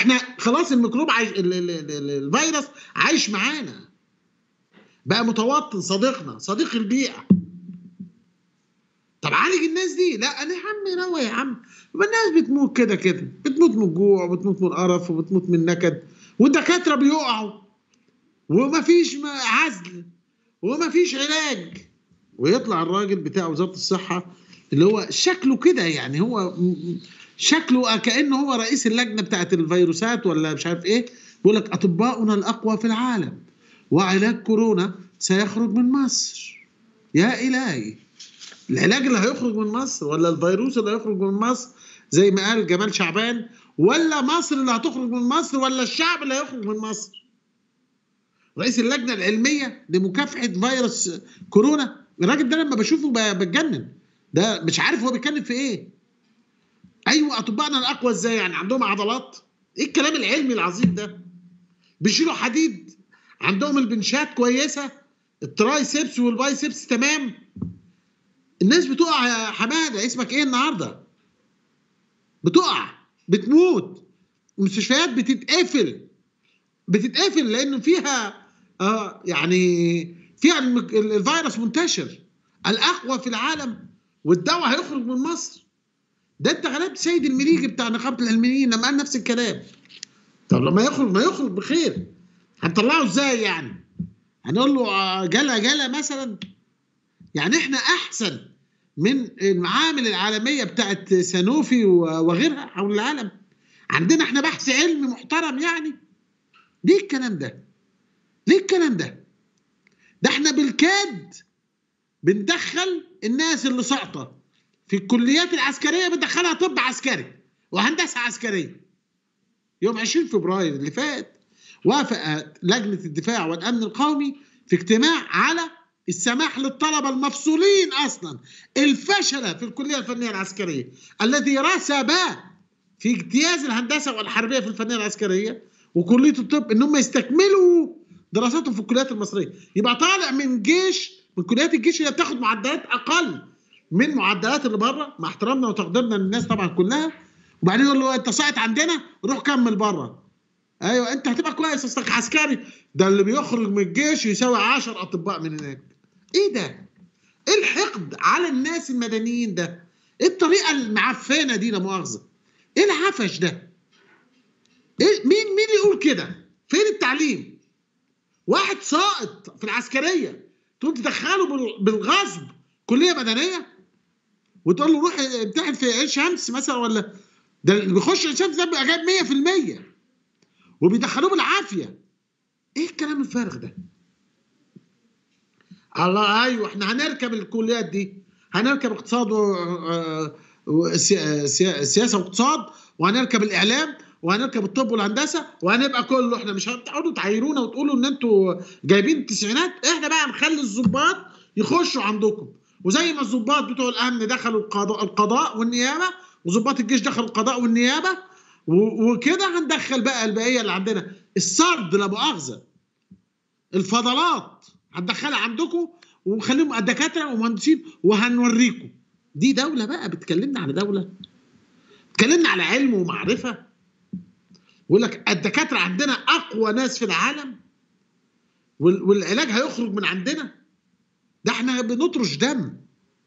احنا خلاص الميكروب عايش ال- ال- ال- ال- الفيروس عايش معانا بقى متوطن صديقنا صديق البيئه طب عالج الناس دي لا انا يا عم روى يا عم يبقى الناس بتموت كده كده بتموت من الجوع وبتموت من القرف وبتموت من النكد والدكاتره بيقعوا ومفيش م- عزل ومفيش علاج ويطلع الراجل بتاع وزاره الصحه اللي هو شكله كده يعني هو م- م- شكله كانه هو رئيس اللجنه بتاعت الفيروسات ولا مش عارف ايه بيقول لك اطباؤنا الاقوى في العالم وعلاج كورونا سيخرج من مصر يا الهي العلاج اللي هيخرج من مصر ولا الفيروس اللي هيخرج من مصر زي ما قال جمال شعبان ولا مصر اللي هتخرج من مصر ولا الشعب اللي هيخرج من مصر رئيس اللجنه العلميه لمكافحه فيروس كورونا الراجل ده لما بشوفه ب- بتجنن ده مش عارف هو بيتكلم في ايه ايوه اطبائنا الاقوى ازاي يعني عندهم عضلات ايه الكلام العلمي العظيم ده بيشيلوا حديد عندهم البنشات كويسه الترايسبس والبايسبس تمام الناس بتقع يا حماده اسمك ايه النهارده بتقع بتموت المستشفيات بتتقفل بتتقفل لان فيها آه يعني فيها المك- ال- الفيروس منتشر الاقوى في العالم والدواء هيخرج من مصر ده انت غلبت سيد المليجي بتاع نقابه العلميين لما قال نفس الكلام طب لما يخرج ما يخرج بخير هنطلعه ازاي يعني هنقول له آه، جلا جلا مثلا يعني احنا احسن من المعامل العالميه بتاعت سانوفي و- وغيرها حول العالم عندنا احنا بحث علمي محترم يعني ليه الكلام ده ليه الكلام ده ده احنا بالكاد بندخل الناس اللي ساقطه في الكليات العسكريه بندخلها طب عسكري وهندسه عسكريه يوم 20 فبراير اللي فات وافقت لجنه الدفاع والامن القومي في اجتماع على السماح للطلبه المفصولين اصلا الفشله في الكليه الفنيه العسكريه الذي رسب في اجتياز الهندسه والحربيه في الفنيه العسكريه وكليه الطب ان هم يستكملوا دراساتهم في الكليات المصريه يبقى طالع من جيش من كليات الجيش اللي بتاخد معدلات اقل من معدلات اللي بره مع احترامنا وتقديرنا للناس طبعا كلها وبعدين يقول له انت ساقط عندنا روح كمل بره ايوه انت هتبقى كويس اصلك عسكري ده اللي بيخرج من الجيش يساوي 10 اطباء من هناك ايه ده ايه الحقد على الناس المدنيين ده ايه الطريقه المعفنه دي لا مؤاخذه ايه العفش ده إيه مين مين يقول كده فين التعليم واحد ساقط في العسكريه تقوم تدخله بال- بالغصب كليه مدنيه وتقول له روح امتحن في عين شمس مثلا ولا ده اللي بيخش عين شمس ده بيبقى جايب 100% وبيدخلوه بالعافيه ايه الكلام الفارغ ده الله ايوه احنا هنركب الكليات دي هنركب اقتصاد و... آه، وسي- سي- سياسه واقتصاد وهنركب الاعلام وهنركب الطب والهندسه وهنبقى كله احنا مش هتقعدوا تعايرونا وتقولوا ان انتوا جايبين التسعينات احنا بقى نخلي الضباط يخشوا عندكم وزي ما الضباط بتوع الامن دخلوا القضاء, القضاء والنيابه وضباط الجيش دخلوا القضاء والنيابه و- وكده هندخل بقى البقيه اللي عندنا السرد لا مؤاخذه الفضلات هندخلها عندكم ونخليهم دكاتره ومهندسين وهنوريكم دي دوله بقى بتكلمنا على دوله بتكلمنا على علم ومعرفه يقول لك الدكاتره عندنا اقوى ناس في العالم وال- والعلاج هيخرج من عندنا ده احنا بنطرش دم